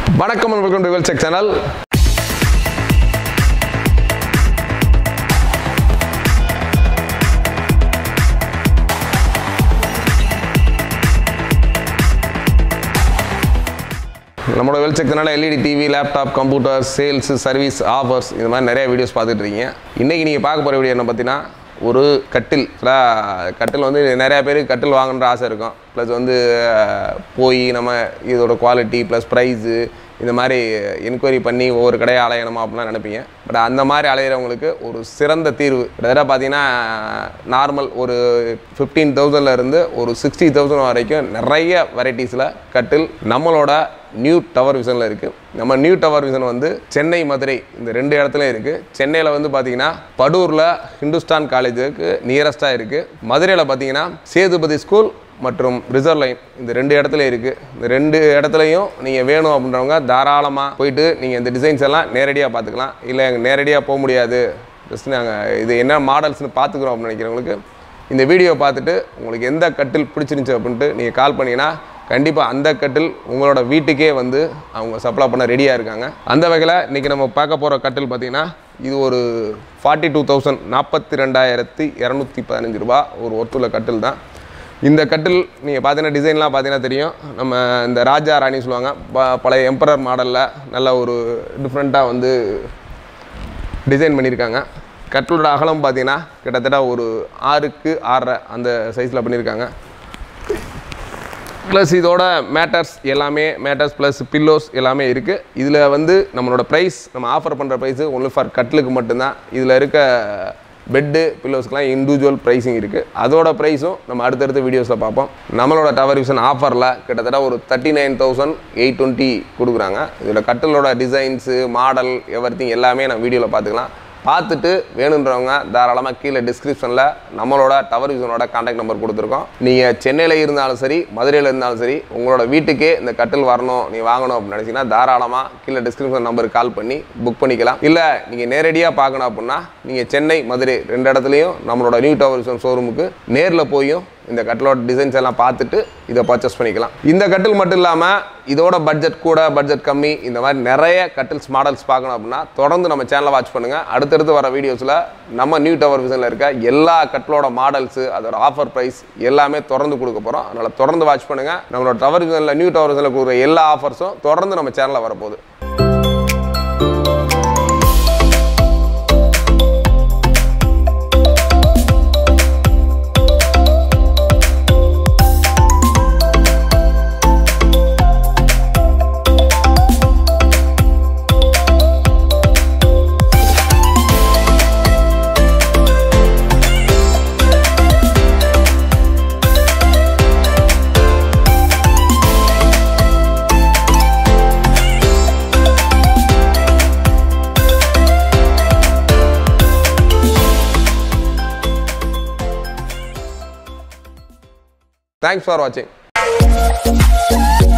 வணக்கம் welcome to வெல்செக் channel நம்மளோட வெல்செக் channel L E D TV laptop computer sales service offers இந்த மாதிரி நிறைய வீடியோஸ் பார்த்துட்டு இருக்கீங்க இன்றைக்கி நீங்கள் பார்க்க போகிற வீடியோ என்ன பார்த்தீங்கன்னா ஒரு கட்டில் ஆக்சுவலாக கட்டில் வந்து நிறையா பேருக்கு கட்டில் வாங்கணுன்ற ஆசை இருக்கும் ப்ளஸ் வந்து அஹ், போய் நம்ம இதோட குவாலிட்டி ப்ளஸ் ப்ரைஸு இந்த மாதிரி என்கொயரி பண்ணி ஒவ்வொரு கடையை அலையணுமா அப்படிலாம் நினைப்பீங்க பட் அந்த மாதிரி அலையிறவங்களுக்கு ஒரு சிறந்த தீர்வு கிட்டத்தட்ட பார்த்தீங்கன்னா நார்மல் ஒரு ஃபிஃப்டீன் இருந்து ஒரு சிக்ஸ்டி தௌசண்ட் வரைக்கும் நிறைய வெரைட்டிஸில் கட்டில் நம்மளோட நியூ டவர் விஷனில் இருக்குது நம்ம நியூ டவர் விஷன் வந்து சென்னை மதுரை இந்த ரெண்டு இடத்துலையும் இருக்குது சென்னையில் வந்து பார்த்தீங்கன்னா படூரில் ஹிந்துஸ்தான் காலேஜுக்கு நியரஸ்ட்டாக இருக்குது மதுரையில் பார்த்தீங்கன்னா சேதுபதி ஸ்கூல் மற்றும் ரிசர்வ் லைன் இந்த ரெண்டு இடத்துல இருக்குது இந்த ரெண்டு இடத்துலையும் நீங்கள் வேணும் அப்படின்றவங்க தாராளமாக போயிட்டு நீங்கள் இந்த டிசைன்ஸ் எல்லாம் நேரடியாக பார்த்துக்கலாம் இல்லை நேரடியாக போக முடியாது ஜஸ்ட் நாங்கள் இது என்ன மாடல்ஸ்னு பார்த்துக்குறோம் அப்படின்னு நினைக்கிறவங்களுக்கு இந்த வீடியோ பார்த்துட்டு உங்களுக்கு எந்த கட்டில் பிடிச்சிருந்துச்சு அப்படின்ட்டு நீங்கள் கால் பண்ணீங்கன்னா கண்டிப்பாக அந்த கட்டில் உங்களோட வீட்டுக்கே வந்து அவங்க சப்ளை பண்ண ரெடியாக இருக்காங்க அந்த வகையில் இன்றைக்கி நம்ம பார்க்க போகிற கட்டில் பார்த்தீங்கன்னா இது ஒரு ஃபார்ட்டி டூ தௌசண்ட் நாற்பத்தி ரெண்டாயிரத்தி இரநூத்தி பதினஞ்சு ரூபா ஒரு ஒர்த்துள்ள கட்டில் தான் இந்த கட்டில் நீங்கள் பார்த்தீங்கன்னா டிசைன்லாம் பார்த்தீங்கன்னா தெரியும் நம்ம இந்த ராஜா ராணி சொல்லுவாங்க ப- பழைய எம்பரர் மாடலில் நல்ல ஒரு டிஃப்ரெண்ட்டாக வந்து டிசைன் பண்ணியிருக்காங்க கட்டிலோட அகலம் பார்த்தீங்கன்னா கிட்டத்தட்ட ஒரு ஆறுக்கு ஆறரை அந்த சைஸில் பண்ணியிருக்காங்க ப்ளஸ் இதோட மேட்டர்ஸ் எல்லாமே மேட்டர்ஸ் ப்ளஸ் பில்லோஸ் எல்லாமே இருக்குது இதில் வந்து நம்மளோட ப்ரைஸ் நம்ம ஆஃபர் பண்ணுற ப்ரைஸு ஒன்லி ஃபார் கட்டிலுக்கு மட்டும்தான் இதில் இருக்க பெட்டு பில்லோஸ்க்குலாம் இண்டிவிஜுவல் ப்ரைஸிங் இருக்குது அதோட ப்ரைஸும் நம்ம அடுத்தடுத்த வீடியோஸில் பார்ப்போம் நம்மளோட டவர் விஷன் ஆஃபரில் கிட்டத்தட்ட ஒரு thirty nine thousand eight twenty கொடுக்குறாங்க இதோட கட்டிலோட டிசைன்ஸு மாடல் எவ்ரி எல்லாமே நம்ம வீடியோவில் பார்த்துக்கலாம் பார்த்துட்டு வேணுன்றவங்க தாராளமாக கீழே டிஸ்கிரிப்ஷனில் நம்மளோட டவர் விசனோட கான்டாக்ட் நம்பர் கொடுத்துருக்கோம் நீங்கள் சென்னையில் இருந்தாலும் சரி மதுரையில் இருந்தாலும் சரி உங்களோட வீட்டுக்கே இந்த கட்டில் வரணும் நீ வாங்கணும் அப்படின்னு நினச்சிங்கன்னா தாராளமாக கீழே டிஸ்கிரிப்ஷன் நம்பருக்கு கால் பண்ணி புக் பண்ணிக்கலாம் இல்லை நீங்கள் நேரடியாக பார்க்கணும் அப்படின்னா நீங்கள் சென்னை மதுரை ரெண்டு இடத்துலையும் நம்மளோட நியூ டவர் விசன் ஷோரூமுக்கு நேரில் போயும் இந்த கட்டிலோட டிசைன்ஸ் எல்லாம் பார்த்துட்டு இதை பர்ச்சேஸ் பண்ணிக்கலாம் இந்த கட்டில் மட்டும் இல்லாமல் இதோட பட்ஜெட் கூட பட்ஜெட் கம்மி இந்த மாதிரி நிறைய கட்டில்ஸ் மாடல்ஸ் பார்க்கணும் அப்படின்னா தொடர்ந்து நம்ம சேனலை வாட்ச் பண்ணுங்கள் அடுத்தடுத்து வர வீடியோஸில் நம்ம நியூ டவர் விசனில் இருக்க எல்லா கட்டிலோட மாடல்ஸு அதோட ஆஃபர் ப்ரைஸ் எல்லாமே தொடர்ந்து கொடுக்க போகிறோம் அதனால் தொடர்ந்து வாட்ச் பண்ணுங்கள் நம்மளோட டவர் விசனில் நியூ டவர் விசனில் கொடுக்குற எல்லா ஆஃபர்ஸும் தொடர்ந்து நம்ம சேனலில் வரப்போகுது தேங்க்ஸ் ஃபார் வாட்சிங்